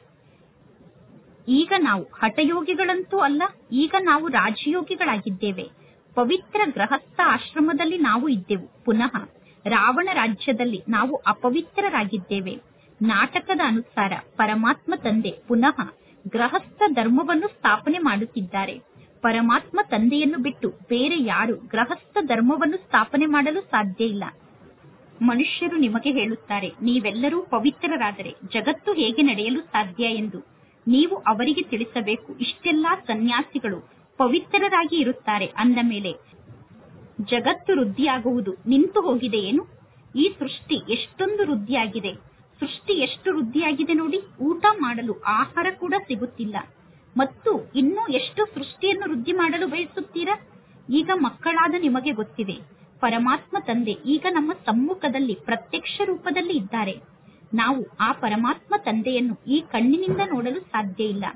ಈಗ ನಾವು ಹಠಯೋಗಿಗಳಂತೂ ಅಲ್ಲ ಈಗ ನಾವು ರಾಜಯೋಗಿಗಳಾಗಿದ್ದೇವೆ ಪವಿತ್ರ ಗೃಹಸ್ಥ ಆಶ್ರಮದಲ್ಲಿ ನಾವು ಇದ್ದೆವು ಪುನಃ ರಾವಣ ರಾಜ್ಯದಲ್ಲಿ ನಾವು ಅಪವಿತ್ರರಾಗಿದ್ದೇವೆ ನಾಟಕದ ಅನುಸಾರ ಪರಮಾತ್ಮ ತಂದೆ ಪುನಃ ಗೃಹಸ್ಥ ಧರ್ಮವನ್ನು ಸ್ಥಾಪನೆ ಮಾಡುತ್ತಿದ್ದಾರೆ ಪರಮಾತ್ಮ ತಂದೆಯನ್ನು ಬಿಟ್ಟು ಬೇರೆ ಯಾರು ಗೃಹಸ್ಥ ಧರ್ಮವನ್ನು ಸ್ಥಾಪನೆ ಮಾಡಲು ಸಾಧ್ಯ ಇಲ್ಲ ಮನುಷ್ಯರು ನಿಮಗೆ ಹೇಳುತ್ತಾರೆ ನೀವೆಲ್ಲರೂ ಪವಿತ್ರರಾದರೆ ಜಗತ್ತು ಹೇಗೆ ನಡೆಯಲು ಸಾಧ್ಯ ಎಂದು ನೀವು ಅವರಿಗೆ ತಿಳಿಸಬೇಕು ಇಷ್ಟೆಲ್ಲಾ ಸನ್ಯಾಸಿಗಳು ಪವಿತ್ರರಾಗಿ ಇರುತ್ತಾರೆ ಅಂದ ಮೇಲೆ ಜಗತ್ತು ವೃದ್ಧಿಯಾಗುವುದು ನಿಂತು ಹೋಗಿದೆ ಏನು ಈ ಸೃಷ್ಟಿ ಎಷ್ಟೊಂದು ವೃದ್ಧಿಯಾಗಿದೆ ಸೃಷ್ಟಿ ಎಷ್ಟು ವೃದ್ಧಿಯಾಗಿದೆ ನೋಡಿ ಊಟ ಮಾಡಲು ಆಹಾರ ಕೂಡ ಸಿಗುತ್ತಿಲ್ಲ ಮತ್ತು ಇನ್ನೂ ಎಷ್ಟು ಸೃಷ್ಟಿಯನ್ನು ವೃದ್ಧಿ ಮಾಡಲು ಬಯಸುತ್ತೀರಾ ಈಗ ಮಕ್ಕಳಾದ ನಿಮಗೆ ಗೊತ್ತಿದೆ ಪರಮಾತ್ಮ ತಂದೆ ಈಗ ನಮ್ಮ ಸಮ್ಮುಖದಲ್ಲಿ ಪ್ರತ್ಯಕ್ಷ ರೂಪದಲ್ಲಿ ಇದ್ದಾರೆ ನಾವು ಆ ಪರಮಾತ್ಮ ತಂದೆಯನ್ನು ಈ ಕಣ್ಣಿನಿಂದ ನೋಡಲು ಸಾಧ್ಯ ಇಲ್ಲ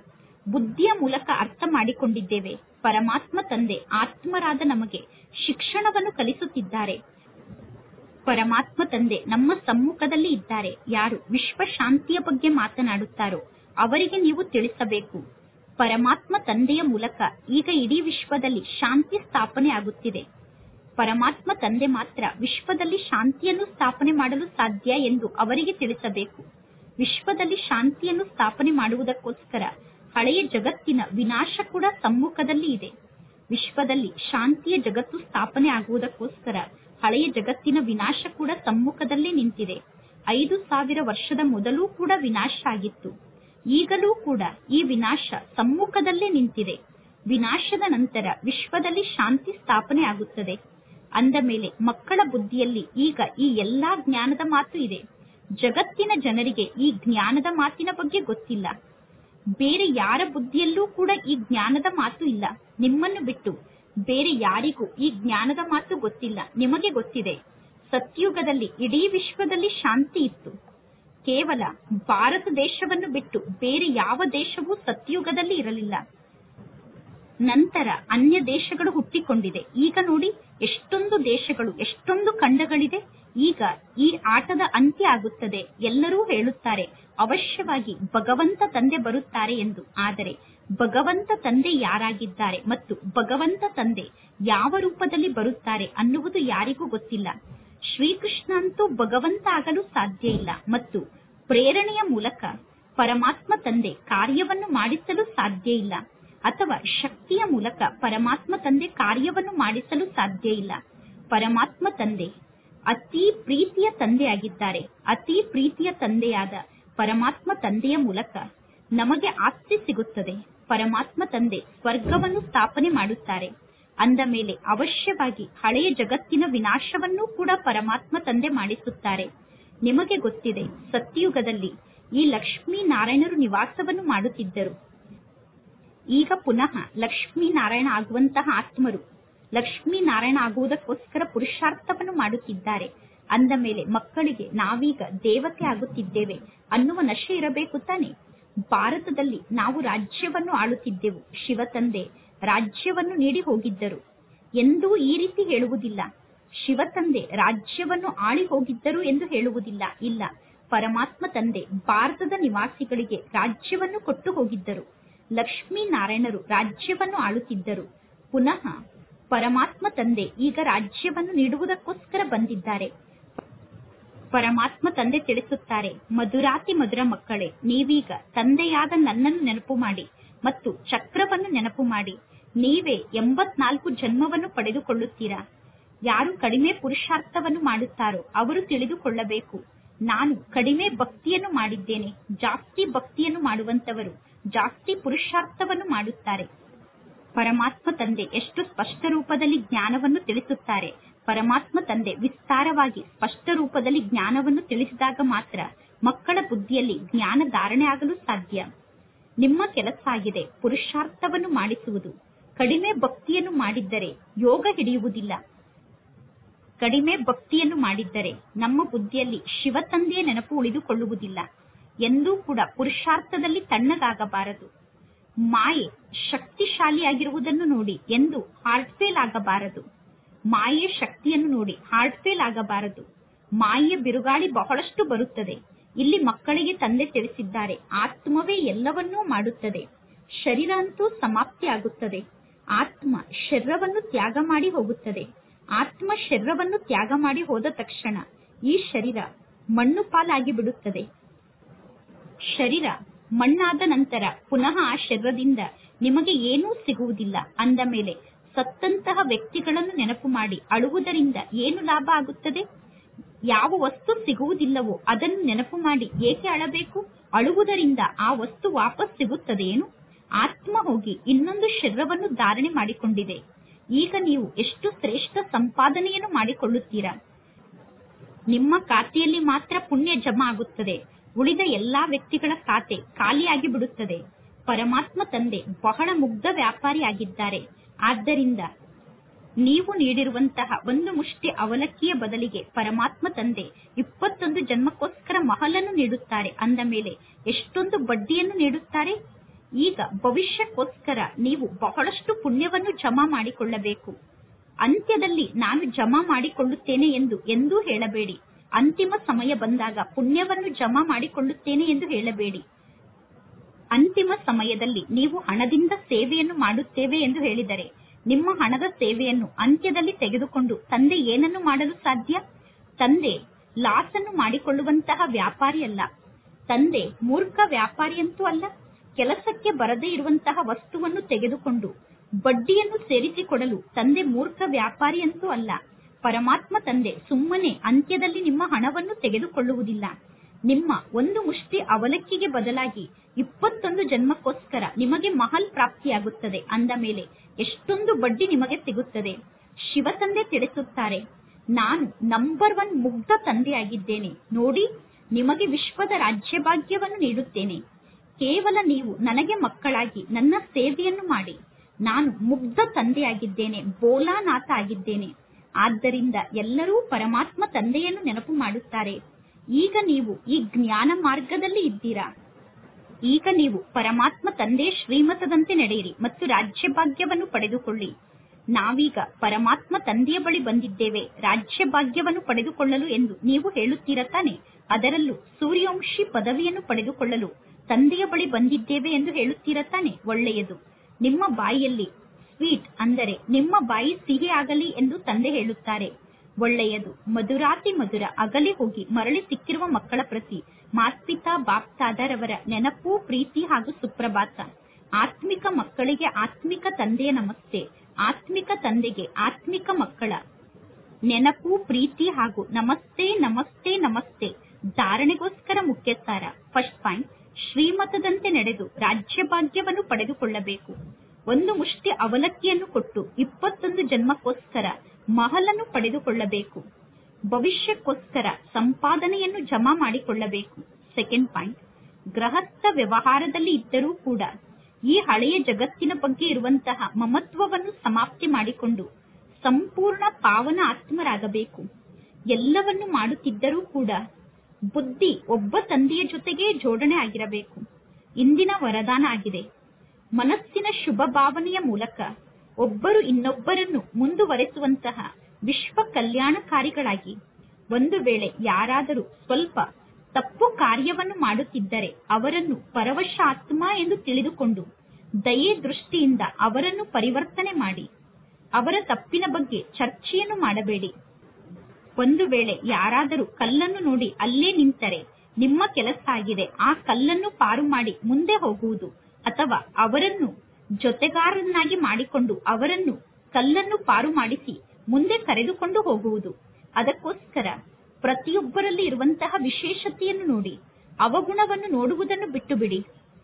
ಬುದ್ಧಿಯ ಮೂಲಕ ಅರ್ಥ ಮಾಡಿಕೊಂಡಿದ್ದೇವೆ ಪರಮಾತ್ಮ ತಂದೆ ಆತ್ಮರಾದ ನಮಗೆ ಶಿಕ್ಷಣವನ್ನು ಕಲಿಸುತ್ತಿದ್ದಾರೆ ಪರಮಾತ್ಮ ತಂದೆ ನಮ್ಮ ಸಮ್ಮುಖದಲ್ಲಿ ಇದ್ದಾರೆ ಯಾರು ವಿಶ್ವ ಶಾಂತಿಯ ಬಗ್ಗೆ ಮಾತನಾಡುತ್ತಾರೋ ಅವರಿಗೆ ನೀವು ತಿಳಿಸಬೇಕು ಪರಮಾತ್ಮ ತಂದೆಯ ಮೂಲಕ ಈಗ ಇಡೀ ವಿಶ್ವದಲ್ಲಿ ಶಾಂತಿ ಸ್ಥಾಪನೆ ಆಗುತ್ತಿದೆ ಪರಮಾತ್ಮ ತಂದೆ ಮಾತ್ರ ವಿಶ್ವದಲ್ಲಿ ಶಾಂತಿಯನ್ನು ಸ್ಥಾಪನೆ ಮಾಡಲು ಸಾಧ್ಯ ಎಂದು ಅವರಿಗೆ ತಿಳಿಸಬೇಕು ವಿಶ್ವದಲ್ಲಿ ಶಾಂತಿಯನ್ನು ಸ್ಥಾಪನೆ ಮಾಡುವುದಕ್ಕೋಸ್ಕರ ಹಳೆಯ ಜಗತ್ತಿನ ವಿನಾಶ ಕೂಡ ಸಮ್ಮುಖದಲ್ಲಿ ಇದೆ ವಿಶ್ವದಲ್ಲಿ ಶಾಂತಿಯ ಜಗತ್ತು ಸ್ಥಾಪನೆ ಆಗುವುದಕ್ಕೋಸ್ಕರ ಹಳೆಯ ಜಗತ್ತಿನ ವಿನಾಶ ಕೂಡ ಸಮ್ಮುಖದಲ್ಲಿ ನಿಂತಿದೆ ಐದು ಸಾವಿರ ವರ್ಷದ ಮೊದಲೂ ಕೂಡ ವಿನಾಶ ಆಗಿತ್ತು ಈಗಲೂ ಕೂಡ ಈ ವಿನಾಶ ಸಮ್ಮುಖದಲ್ಲೇ ನಿಂತಿದೆ ವಿನಾಶದ ನಂತರ ವಿಶ್ವದಲ್ಲಿ ಶಾಂತಿ ಸ್ಥಾಪನೆ ಆಗುತ್ತದೆ ಅಂದ ಮೇಲೆ ಮಕ್ಕಳ ಬುದ್ಧಿಯಲ್ಲಿ ಈಗ ಈ ಎಲ್ಲಾ ಜ್ಞಾನದ ಮಾತು ಇದೆ ಜಗತ್ತಿನ ಜನರಿಗೆ ಈ ಜ್ಞಾನದ ಮಾತಿನ ಬಗ್ಗೆ ಗೊತ್ತಿಲ್ಲ ಬೇರೆ ಯಾರ ಬುದ್ಧಿಯಲ್ಲೂ ಕೂಡ ಈ ಜ್ಞಾನದ ಮಾತು ಇಲ್ಲ ನಿಮ್ಮನ್ನು ಬಿಟ್ಟು ಬೇರೆ ಯಾರಿಗೂ ಈ ಜ್ಞಾನದ ಮಾತು ಗೊತ್ತಿಲ್ಲ ನಿಮಗೆ ಗೊತ್ತಿದೆ ಸತ್ಯುಗದಲ್ಲಿ ಇಡೀ ವಿಶ್ವದಲ್ಲಿ ಶಾಂತಿ ಇತ್ತು ಕೇವಲ ಭಾರತ ದೇಶವನ್ನು ಬಿಟ್ಟು ಬೇರೆ ಯಾವ ದೇಶವೂ ಸತ್ಯುಗದಲ್ಲಿ ಇರಲಿಲ್ಲ ನಂತರ ಅನ್ಯ ದೇಶಗಳು ಹುಟ್ಟಿಕೊಂಡಿದೆ ಈಗ ನೋಡಿ ಎಷ್ಟೊಂದು ದೇಶಗಳು ಎಷ್ಟೊಂದು ಖಂಡಗಳಿದೆ ಈಗ ಈ ಆಟದ ಅಂತ್ಯ ಆಗುತ್ತದೆ ಎಲ್ಲರೂ ಹೇಳುತ್ತಾರೆ ಅವಶ್ಯವಾಗಿ ಭಗವಂತ ತಂದೆ ಬರುತ್ತಾರೆ ಎಂದು ಆದರೆ ಭಗವಂತ ತಂದೆ ಯಾರಾಗಿದ್ದಾರೆ ಮತ್ತು ಭಗವಂತ ತಂದೆ ಯಾವ ರೂಪದಲ್ಲಿ ಬರುತ್ತಾರೆ ಅನ್ನುವುದು ಯಾರಿಗೂ ಗೊತ್ತಿಲ್ಲ ಶ್ರೀಕೃಷ್ಣ ಅಂತೂ ಭಗವಂತ ಆಗಲು ಸಾಧ್ಯ ಇಲ್ಲ ಮತ್ತು ಪ್ರೇರಣೆಯ ಮೂಲಕ ಪರಮಾತ್ಮ ತಂದೆ ಕಾರ್ಯವನ್ನು ಮಾಡಿಸಲು ಸಾಧ್ಯ ಇಲ್ಲ ಅಥವಾ ಶಕ್ತಿಯ ಮೂಲಕ ಪರಮಾತ್ಮ ತಂದೆ ಕಾರ್ಯವನ್ನು ಮಾಡಿಸಲು ಸಾಧ್ಯ ಇಲ್ಲ ಪರಮಾತ್ಮ ತಂದೆ ಅತಿ ಪ್ರೀತಿಯ ತಂದೆಯಾಗಿದ್ದಾರೆ ಅತಿ ಪ್ರೀತಿಯ ತಂದೆಯಾದ ಪರಮಾತ್ಮ ತಂದೆಯ ಮೂಲಕ ನಮಗೆ ಆಸ್ತಿ ಸಿಗುತ್ತದೆ ಪರಮಾತ್ಮ ತಂದೆ ಸ್ವರ್ಗವನ್ನು ಸ್ಥಾಪನೆ ಮಾಡುತ್ತಾರೆ ಅಂದ ಮೇಲೆ ಅವಶ್ಯವಾಗಿ ಹಳೆಯ ಜಗತ್ತಿನ ವಿನಾಶವನ್ನೂ ಕೂಡ ಪರಮಾತ್ಮ ತಂದೆ ಮಾಡಿಸುತ್ತಾರೆ ನಿಮಗೆ ಗೊತ್ತಿದೆ ಸತ್ಯಯುಗದಲ್ಲಿ ಈ ಲಕ್ಷ್ಮೀ ನಾರಾಯಣರು ನಿವಾಸವನ್ನು ಮಾಡುತ್ತಿದ್ದರು ಈಗ ಪುನಃ ಲಕ್ಷ್ಮೀ ನಾರಾಯಣ ಆಗುವಂತಹ ಆತ್ಮರು ಲಕ್ಷ್ಮೀ ನಾರಾಯಣ ಆಗುವುದಕ್ಕೋಸ್ಕರ ಪುರುಷಾರ್ಥವನ್ನು ಮಾಡುತ್ತಿದ್ದಾರೆ ಅಂದ ಮೇಲೆ ಮಕ್ಕಳಿಗೆ ನಾವೀಗ ದೇವತೆ ಆಗುತ್ತಿದ್ದೇವೆ ಅನ್ನುವ ನಶೆ ಇರಬೇಕು ತಾನೆ ಭಾರತದಲ್ಲಿ ನಾವು ರಾಜ್ಯವನ್ನು ಆಳುತ್ತಿದ್ದೆವು ಶಿವತಂದೆ ರಾಜ್ಯವನ್ನು ನೀಡಿ ಹೋಗಿದ್ದರು ಎಂದೂ ಈ ರೀತಿ ಹೇಳುವುದಿಲ್ಲ ಶಿವತಂದೆ ರಾಜ್ಯವನ್ನು ಆಳಿ ಹೋಗಿದ್ದರು ಎಂದು ಹೇಳುವುದಿಲ್ಲ ಇಲ್ಲ ಪರಮಾತ್ಮ ತಂದೆ ಭಾರತದ ನಿವಾಸಿಗಳಿಗೆ ರಾಜ್ಯವನ್ನು ಕೊಟ್ಟು ಹೋಗಿದ್ದರು ಲಕ್ಷ್ಮೀ ನಾರಾಯಣರು ರಾಜ್ಯವನ್ನು ಆಳುತ್ತಿದ್ದರು ಪುನಃ ಪರಮಾತ್ಮ ತಂದೆ ಈಗ ರಾಜ್ಯವನ್ನು ನೀಡುವುದಕ್ಕೋಸ್ಕರ ಬಂದಿದ್ದಾರೆ ಪರಮಾತ್ಮ ತಂದೆ ತಿಳಿಸುತ್ತಾರೆ ಮಧುರಾತಿ ಮಧುರ ಮಕ್ಕಳೇ ನೀವೀಗ ತಂದೆಯಾದ ನನ್ನನ್ನು ನೆನಪು ಮಾಡಿ ಮತ್ತು ಚಕ್ರವನ್ನು ನೆನಪು ಮಾಡಿ ನೀವೇ ಎಂಬತ್ನಾಲ್ಕು ಜನ್ಮವನ್ನು ಪಡೆದುಕೊಳ್ಳುತ್ತೀರಾ ಯಾರು ಕಡಿಮೆ ಪುರುಷಾರ್ಥವನ್ನು ಮಾಡುತ್ತಾರೋ ಅವರು ತಿಳಿದುಕೊಳ್ಳಬೇಕು ನಾನು ಕಡಿಮೆ ಭಕ್ತಿಯನ್ನು ಮಾಡಿದ್ದೇನೆ ಜಾಸ್ತಿ ಭಕ್ತಿಯನ್ನು ಮಾಡುವಂತವರು ಜಾಸ್ತಿ ಪುರುಷಾರ್ಥವನ್ನು ಮಾಡುತ್ತಾರೆ ಪರಮಾತ್ಮ ತಂದೆ ಎಷ್ಟು ಸ್ಪಷ್ಟ ರೂಪದಲ್ಲಿ ಜ್ಞಾನವನ್ನು ತಿಳಿಸುತ್ತಾರೆ ಪರಮಾತ್ಮ ತಂದೆ ವಿಸ್ತಾರವಾಗಿ ಸ್ಪಷ್ಟ ರೂಪದಲ್ಲಿ ಜ್ಞಾನವನ್ನು ತಿಳಿಸಿದಾಗ ಮಾತ್ರ ಮಕ್ಕಳ ಬುದ್ಧಿಯಲ್ಲಿ ಜ್ಞಾನ ಧಾರಣೆ ಆಗಲು ಸಾಧ್ಯ ನಿಮ್ಮ ಕೆಲಸ ಆಗಿದೆ ಪುರುಷಾರ್ಥವನ್ನು ಮಾಡಿಸುವುದು ಕಡಿಮೆ ಭಕ್ತಿಯನ್ನು ಮಾಡಿದ್ದರೆ ಯೋಗ ಹಿಡಿಯುವುದಿಲ್ಲ ಕಡಿಮೆ ಭಕ್ತಿಯನ್ನು ಮಾಡಿದ್ದರೆ ನಮ್ಮ ಬುದ್ಧಿಯಲ್ಲಿ ಶಿವ ತಂದೆಯ ನೆನಪು ಉಳಿದುಕೊಳ್ಳುವುದಿಲ್ಲ ಎಂದೂ ಕೂಡ ಪುರುಷಾರ್ಥದಲ್ಲಿ ತಣ್ಣಗಾಗಬಾರದು ಮಾಯೆ ಶಕ್ತಿಶಾಲಿಯಾಗಿರುವುದನ್ನು ನೋಡಿ ಎಂದು ಹಾರ್ಟ್ ಫೇಲ್ ಆಗಬಾರದು ಮಾಯೆಯ ಶಕ್ತಿಯನ್ನು ನೋಡಿ ಹಾರ್ಟ್ ಫೇಲ್ ಆಗಬಾರದು ಮಾಯೆಯ ಬಿರುಗಾಳಿ ಬಹಳಷ್ಟು ಬರುತ್ತದೆ ಇಲ್ಲಿ ಮಕ್ಕಳಿಗೆ ತಂದೆ ತಿಳಿಸಿದ್ದಾರೆ ಆತ್ಮವೇ ಎಲ್ಲವನ್ನೂ ಮಾಡುತ್ತದೆ ಶರೀರ ಅಂತೂ ಸಮಾಪ್ತಿ ಆಗುತ್ತದೆ ಆತ್ಮ ಶರೀರವನ್ನು ತ್ಯಾಗ ಮಾಡಿ ಹೋಗುತ್ತದೆ ಆತ್ಮ ಶರೀರವನ್ನು ತ್ಯಾಗ ಮಾಡಿ ಹೋದ ತಕ್ಷಣ ಈ ಶರೀರ ಮಣ್ಣು ಪಾಲಾಗಿ ಬಿಡುತ್ತದೆ ಶರೀರ ಮಣ್ಣಾದ ನಂತರ ಪುನಃ ಆ ಶರೀರದಿಂದ ನಿಮಗೆ ಏನೂ ಸಿಗುವುದಿಲ್ಲ ಅಂದ ಮೇಲೆ ಸತ್ತಂತಹ ವ್ಯಕ್ತಿಗಳನ್ನು ನೆನಪು ಮಾಡಿ ಅಳುವುದರಿಂದ ಏನು ಲಾಭ ಆಗುತ್ತದೆ ಯಾವ ವಸ್ತು ಸಿಗುವುದಿಲ್ಲವೋ ಅದನ್ನು ನೆನಪು ಮಾಡಿ ಏಕೆ ಅಳಬೇಕು ಅಳುವುದರಿಂದ ಆ ವಸ್ತು ವಾಪಸ್ ಸಿಗುತ್ತದೆಯೇನು ಆತ್ಮ ಹೋಗಿ ಇನ್ನೊಂದು ಶರೀರವನ್ನು ಧಾರಣೆ ಮಾಡಿಕೊಂಡಿದೆ ಈಗ ನೀವು ಎಷ್ಟು ಶ್ರೇಷ್ಠ ಸಂಪಾದನೆಯನ್ನು ಮಾಡಿಕೊಳ್ಳುತ್ತೀರಾ ನಿಮ್ಮ ಖಾತೆಯಲ್ಲಿ ಮಾತ್ರ ಪುಣ್ಯ ಜಮಾ ಆಗುತ್ತದೆ ಉಳಿದ ಎಲ್ಲಾ ವ್ಯಕ್ತಿಗಳ ಖಾತೆ ಖಾಲಿಯಾಗಿ ಬಿಡುತ್ತದೆ ಪರಮಾತ್ಮ ತಂದೆ ಬಹಳ ಮುಗ್ಧ ವ್ಯಾಪಾರಿ ಆಗಿದ್ದಾರೆ ಆದ್ದರಿಂದ ನೀವು ನೀಡಿರುವಂತಹ ಒಂದು ಮುಷ್ಟಿ ಅವಲಕ್ಕಿಯ ಬದಲಿಗೆ ಪರಮಾತ್ಮ ತಂದೆ ಇಪ್ಪತ್ತೊಂದು ಜನ್ಮಕ್ಕೋಸ್ಕರ ಮಹಲನ್ನು ನೀಡುತ್ತಾರೆ ಅಂದ ಮೇಲೆ ಎಷ್ಟೊಂದು ಬಡ್ಡಿಯನ್ನು ನೀಡುತ್ತಾರೆ ಈಗ ಭವಿಷ್ಯಕ್ಕೋಸ್ಕರ ನೀವು ಬಹಳಷ್ಟು ಪುಣ್ಯವನ್ನು ಜಮಾ ಮಾಡಿಕೊಳ್ಳಬೇಕು ಅಂತ್ಯದಲ್ಲಿ ನಾನು ಜಮಾ ಮಾಡಿಕೊಳ್ಳುತ್ತೇನೆ ಎಂದು ಎಂದೂ ಹೇಳಬೇಡಿ ಅಂತಿಮ ಸಮಯ ಬಂದಾಗ ಪುಣ್ಯವನ್ನು ಜಮಾ ಮಾಡಿಕೊಳ್ಳುತ್ತೇನೆ ಎಂದು ಹೇಳಬೇಡಿ ಅಂತಿಮ ಸಮಯದಲ್ಲಿ ನೀವು ಹಣದಿಂದ ಸೇವೆಯನ್ನು ಮಾಡುತ್ತೇವೆ ಎಂದು ಹೇಳಿದರೆ ನಿಮ್ಮ ಹಣದ ಸೇವೆಯನ್ನು ಅಂತ್ಯದಲ್ಲಿ ತೆಗೆದುಕೊಂಡು ತಂದೆ ಏನನ್ನು ಮಾಡಲು ಸಾಧ್ಯ ತಂದೆ ಲಾಸ್ ಅನ್ನು ಮಾಡಿಕೊಳ್ಳುವಂತಹ ವ್ಯಾಪಾರಿ ಅಲ್ಲ ತಂದೆ ಮೂರ್ಖ ವ್ಯಾಪಾರಿಯಂತೂ ಅಲ್ಲ ಕೆಲಸಕ್ಕೆ ಬರದೇ ಇರುವಂತಹ ವಸ್ತುವನ್ನು ತೆಗೆದುಕೊಂಡು ಬಡ್ಡಿಯನ್ನು ಸೇರಿಸಿಕೊಡಲು ತಂದೆ ಮೂರ್ಖ ವ್ಯಾಪಾರಿಯಂತೂ ಅಲ್ಲ ಪರಮಾತ್ಮ ತಂದೆ ಸುಮ್ಮನೆ ಅಂತ್ಯದಲ್ಲಿ ನಿಮ್ಮ ಹಣವನ್ನು ತೆಗೆದುಕೊಳ್ಳುವುದಿಲ್ಲ ನಿಮ್ಮ ಒಂದು ಮುಷ್ಟಿ ಅವಲಕ್ಕಿಗೆ ಬದಲಾಗಿ ಇಪ್ಪತ್ತೊಂದು ಜನ್ಮಕ್ಕೋಸ್ಕರ ನಿಮಗೆ ಮಹಲ್ ಪ್ರಾಪ್ತಿಯಾಗುತ್ತದೆ ಅಂದ ಮೇಲೆ ಎಷ್ಟೊಂದು ಬಡ್ಡಿ ನಿಮಗೆ ಸಿಗುತ್ತದೆ ಶಿವ ತಂದೆ ತಿಳಿಸುತ್ತಾರೆ ನಾನು ನಂಬರ್ ಒನ್ ಮುಗ್ಧ ತಂದೆಯಾಗಿದ್ದೇನೆ ನೋಡಿ ನಿಮಗೆ ವಿಶ್ವದ ರಾಜ್ಯಭಾಗ್ಯವನ್ನು ನೀಡುತ್ತೇನೆ ಕೇವಲ ನೀವು ನನಗೆ ಮಕ್ಕಳಾಗಿ ನನ್ನ ಸೇವೆಯನ್ನು ಮಾಡಿ ನಾನು ಮುಗ್ಧ ತಂದೆಯಾಗಿದ್ದೇನೆ ಬೋಲಾನಾಥ ಆಗಿದ್ದೇನೆ ಆದ್ದರಿಂದ ಎಲ್ಲರೂ ಪರಮಾತ್ಮ ತಂದೆಯನ್ನು ನೆನಪು ಮಾಡುತ್ತಾರೆ ಈಗ ನೀವು ಈ ಜ್ಞಾನ ಮಾರ್ಗದಲ್ಲಿ ಇದ್ದೀರಾ ಈಗ ನೀವು ಪರಮಾತ್ಮ ತಂದೆ ಶ್ರೀಮತದಂತೆ ನಡೆಯಿರಿ ಮತ್ತು ರಾಜ್ಯಭಾಗ್ಯವನ್ನು ಪಡೆದುಕೊಳ್ಳಿ ನಾವೀಗ ಪರಮಾತ್ಮ ತಂದೆಯ ಬಳಿ ಬಂದಿದ್ದೇವೆ ರಾಜ್ಯಭಾಗ್ಯವನ್ನು ಪಡೆದುಕೊಳ್ಳಲು ಎಂದು ನೀವು ಹೇಳುತ್ತೀರ ತಾನೆ ಅದರಲ್ಲೂ ಸೂರ್ಯವಂಶಿ ಪದವಿಯನ್ನು ಪಡೆದುಕೊಳ್ಳಲು ತಂದೆಯ ಬಳಿ ಬಂದಿದ್ದೇವೆ ಎಂದು ಹೇಳುತ್ತೀರ ತಾನೆ ಒಳ್ಳೆಯದು ನಿಮ್ಮ ಬಾಯಿಯಲ್ಲಿ ಸ್ವೀಟ್ ಅಂದರೆ ನಿಮ್ಮ ಬಾಯಿ ಸಿಹಿ ಆಗಲಿ ಎಂದು ತಂದೆ ಹೇಳುತ್ತಾರೆ ಒಳ್ಳೆಯದು ಮಧುರಾತಿ ಮಧುರ ಅಗಲಿ ಹೋಗಿ ಮರಳಿ ಸಿಕ್ಕಿರುವ ಮಕ್ಕಳ ಪ್ರತಿ ಮಾಸ್ಪಿತಾ ಬಾಪ್ತಾದರವರ ನೆನಪು ಪ್ರೀತಿ ಹಾಗೂ ಸುಪ್ರಭಾತ ಆತ್ಮಿಕ ಮಕ್ಕಳಿಗೆ ಆತ್ಮಿಕ ತಂದೆಯ ನಮಸ್ತೆ ಆತ್ಮಿಕ ತಂದೆಗೆ ಆತ್ಮಿಕ ಮಕ್ಕಳ ನೆನಪು ಪ್ರೀತಿ ಹಾಗೂ ನಮಸ್ತೆ ನಮಸ್ತೆ ನಮಸ್ತೆ ಧಾರಣೆಗೋಸ್ಕರ ಮುಖ್ಯ ಸಾರ ಫಸ್ಟ್ ಪಾಯಿಂಟ್ ಶ್ರೀಮತದಂತೆ ನಡೆದು ರಾಜ್ಯಭಾಗ್ಯವನ್ನು ಪಡೆದುಕೊಳ್ಳಬೇಕು ಒಂದು ಮುಷ್ಟಿ ಅವಲಕ್ಕಿಯನ್ನು ಕೊಟ್ಟು ಇಪ್ಪತ್ತೊಂದು ಜನ್ಮಕ್ಕೋಸ್ಕರ ಮಹಲನ್ನು ಪಡೆದುಕೊಳ್ಳಬೇಕು ಭವಿಷ್ಯಕ್ಕೋಸ್ಕರ ಸಂಪಾದನೆಯನ್ನು ಜಮಾ ಮಾಡಿಕೊಳ್ಳಬೇಕು ಸೆಕೆಂಡ್ ಪಾಯಿಂಟ್ ಗೃಹಸ್ಥ ವ್ಯವಹಾರದಲ್ಲಿ ಇದ್ದರೂ ಕೂಡ ಈ ಹಳೆಯ ಜಗತ್ತಿನ ಬಗ್ಗೆ ಇರುವಂತಹ ಮಮತ್ವವನ್ನು ಸಮಾಪ್ತಿ ಮಾಡಿಕೊಂಡು ಸಂಪೂರ್ಣ ಪಾವನ ಆತ್ಮರಾಗಬೇಕು ಎಲ್ಲವನ್ನು ಮಾಡುತ್ತಿದ್ದರೂ ಕೂಡ ಬುದ್ಧಿ ಒಬ್ಬ ತಂದೆಯ ಜೊತೆಗೆ ಜೋಡಣೆ ಆಗಿರಬೇಕು ಇಂದಿನ ವರದಾನ ಆಗಿದೆ ಮನಸ್ಸಿನ ಶುಭ ಭಾವನೆಯ ಮೂಲಕ ಒಬ್ಬರು ಇನ್ನೊಬ್ಬರನ್ನು ಮುಂದುವರೆಸುವಂತಹ ವಿಶ್ವ ಕಲ್ಯಾಣಕಾರಿಗಳಾಗಿ ಒಂದು ವೇಳೆ ಯಾರಾದರೂ ಸ್ವಲ್ಪ ತಪ್ಪು ಕಾರ್ಯವನ್ನು ಮಾಡುತ್ತಿದ್ದರೆ ಅವರನ್ನು ಪರವಶ ಆತ್ಮ ಎಂದು ತಿಳಿದುಕೊಂಡು ದಯೆ ದೃಷ್ಟಿಯಿಂದ ಅವರನ್ನು ಪರಿವರ್ತನೆ ಮಾಡಿ ಅವರ ತಪ್ಪಿನ ಬಗ್ಗೆ ಚರ್ಚೆಯನ್ನು ಮಾಡಬೇಡಿ ಒಂದು ವೇಳೆ ಯಾರಾದರೂ ಕಲ್ಲನ್ನು ನೋಡಿ ಅಲ್ಲೇ ನಿಂತರೆ ನಿಮ್ಮ ಕೆಲಸ ಆಗಿದೆ ಆ ಕಲ್ಲನ್ನು ಪಾರು ಮಾಡಿ ಮುಂದೆ ಹೋಗುವುದು ಅಥವಾ ಅವರನ್ನು ಜೊತೆಗಾರರನ್ನಾಗಿ ಮಾಡಿಕೊಂಡು ಅವರನ್ನು ಕಲ್ಲನ್ನು ಪಾರು ಮಾಡಿಸಿ ಮುಂದೆ ಕರೆದುಕೊಂಡು ಹೋಗುವುದು ಅದಕ್ಕೋಸ್ಕರ ಪ್ರತಿಯೊಬ್ಬರಲ್ಲಿ ಇರುವಂತಹ ವಿಶೇಷತೆಯನ್ನು ನೋಡಿ ಅವಗುಣವನ್ನು ನೋಡುವುದನ್ನು ಬಿಟ್ಟು ಬಿಡಿ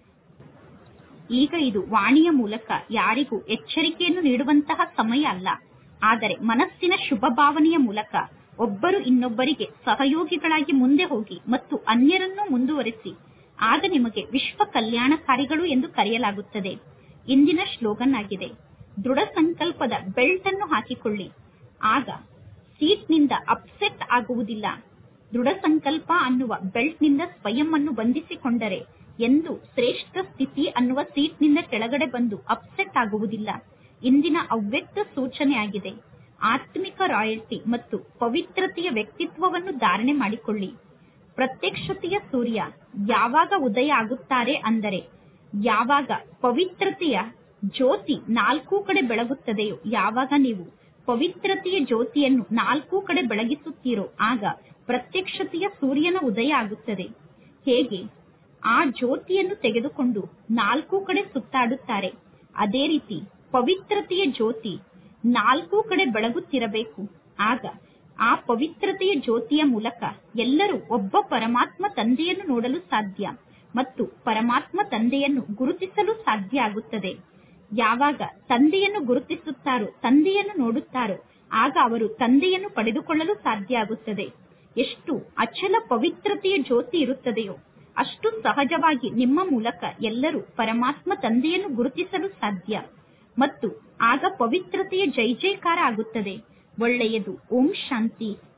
ಈಗ ಇದು ವಾಣಿಯ ಮೂಲಕ ಯಾರಿಗೂ ಎಚ್ಚರಿಕೆಯನ್ನು ನೀಡುವಂತಹ ಸಮಯ ಅಲ್ಲ ಆದರೆ ಮನಸ್ಸಿನ ಶುಭ ಭಾವನೆಯ ಮೂಲಕ ಒಬ್ಬರು ಇನ್ನೊಬ್ಬರಿಗೆ ಸಹಯೋಗಿಗಳಾಗಿ ಮುಂದೆ ಹೋಗಿ ಮತ್ತು ಅನ್ಯರನ್ನು ಮುಂದುವರೆಸಿ ಆಗ ನಿಮಗೆ ವಿಶ್ವ ಕಲ್ಯಾಣಕಾರಿಗಳು ಎಂದು ಕರೆಯಲಾಗುತ್ತದೆ ಇಂದಿನ ಶ್ಲೋಗನ್ ಆಗಿದೆ ದೃಢ ಸಂಕಲ್ಪದ ಬೆಲ್ಟ್ ಅನ್ನು ಹಾಕಿಕೊಳ್ಳಿ ಆಗ ಸೀಟ್ನಿಂದ ಅಪ್ಸೆಟ್ ಆಗುವುದಿಲ್ಲ ದೃಢ ಸಂಕಲ್ಪ ಅನ್ನುವ ಬೆಲ್ಟ್ನಿಂದ ಸ್ವಯಂ ಅನ್ನು ಬಂಧಿಸಿಕೊಂಡರೆ ಎಂದು ಶ್ರೇಷ್ಠ ಸ್ಥಿತಿ ಅನ್ನುವ ಸೀಟ್ನಿಂದ ಕೆಳಗಡೆ ಬಂದು ಅಪ್ಸೆಟ್ ಆಗುವುದಿಲ್ಲ ಇಂದಿನ ಅವ್ಯಕ್ತ ಸೂಚನೆ ಆಗಿದೆ ಆತ್ಮಿಕ ರಾಯಲ್ಟಿ ಮತ್ತು ಪವಿತ್ರತೆಯ ವ್ಯಕ್ತಿತ್ವವನ್ನು ಧಾರಣೆ ಮಾಡಿಕೊಳ್ಳಿ ಪ್ರತ್ಯಕ್ಷತೆಯ ಸೂರ್ಯ ಯಾವಾಗ ಉದಯ ಆಗುತ್ತಾರೆ ಅಂದರೆ ಯಾವಾಗ ಪವಿತ್ರತೆಯ ಜ್ಯೋತಿ ನಾಲ್ಕು ಕಡೆ ಬೆಳಗುತ್ತದೆಯೋ ಯಾವಾಗ ನೀವು ಪವಿತ್ರತೆಯ ಜ್ಯೋತಿಯನ್ನು ನಾಲ್ಕು ಕಡೆ ಬೆಳಗಿಸುತ್ತೀರೋ ಆಗ ಪ್ರತ್ಯಕ್ಷತೆಯ ಸೂರ್ಯನ ಉದಯ ಆಗುತ್ತದೆ ಹೇಗೆ ಆ ಜ್ಯೋತಿಯನ್ನು ತೆಗೆದುಕೊಂಡು ನಾಲ್ಕು ಕಡೆ ಸುತ್ತಾಡುತ್ತಾರೆ ಅದೇ ರೀತಿ ಪವಿತ್ರತೆಯ ಜ್ಯೋತಿ ನಾಲ್ಕು ಕಡೆ ಬೆಳಗುತ್ತಿರಬೇಕು ಆಗ ಆ ಪವಿತ್ರತೆಯ ಜ್ಯೋತಿಯ ಮೂಲಕ ಎಲ್ಲರೂ ಒಬ್ಬ ಪರಮಾತ್ಮ ತಂದೆಯನ್ನು ನೋಡಲು ಸಾಧ್ಯ ಮತ್ತು ಪರಮಾತ್ಮ ತಂದೆಯನ್ನು ಗುರುತಿಸಲು ಸಾಧ್ಯ ಆಗುತ್ತದೆ ಯಾವಾಗ ತಂದೆಯನ್ನು ಗುರುತಿಸುತ್ತಾರೋ ತಂದೆಯನ್ನು ನೋಡುತ್ತಾರೋ ಆಗ ಅವರು ತಂದೆಯನ್ನು ಪಡೆದುಕೊಳ್ಳಲು ಸಾಧ್ಯ ಆಗುತ್ತದೆ ಎಷ್ಟು ಅಚಲ ಪವಿತ್ರತೆಯ ಜ್ಯೋತಿ ಇರುತ್ತದೆಯೋ ಅಷ್ಟು ಸಹಜವಾಗಿ ನಿಮ್ಮ ಮೂಲಕ ಎಲ್ಲರೂ ಪರಮಾತ್ಮ ತಂದೆಯನ್ನು ಗುರುತಿಸಲು ಸಾಧ್ಯ ಮತ್ತು ಆಗ ಪವಿತ್ರತೆಯ ಜೈ ಜೈಕಾರ ಆಗುತ್ತದೆ ಒಳ್ಳೆಯದು ಓಂ ಶಾಂತಿ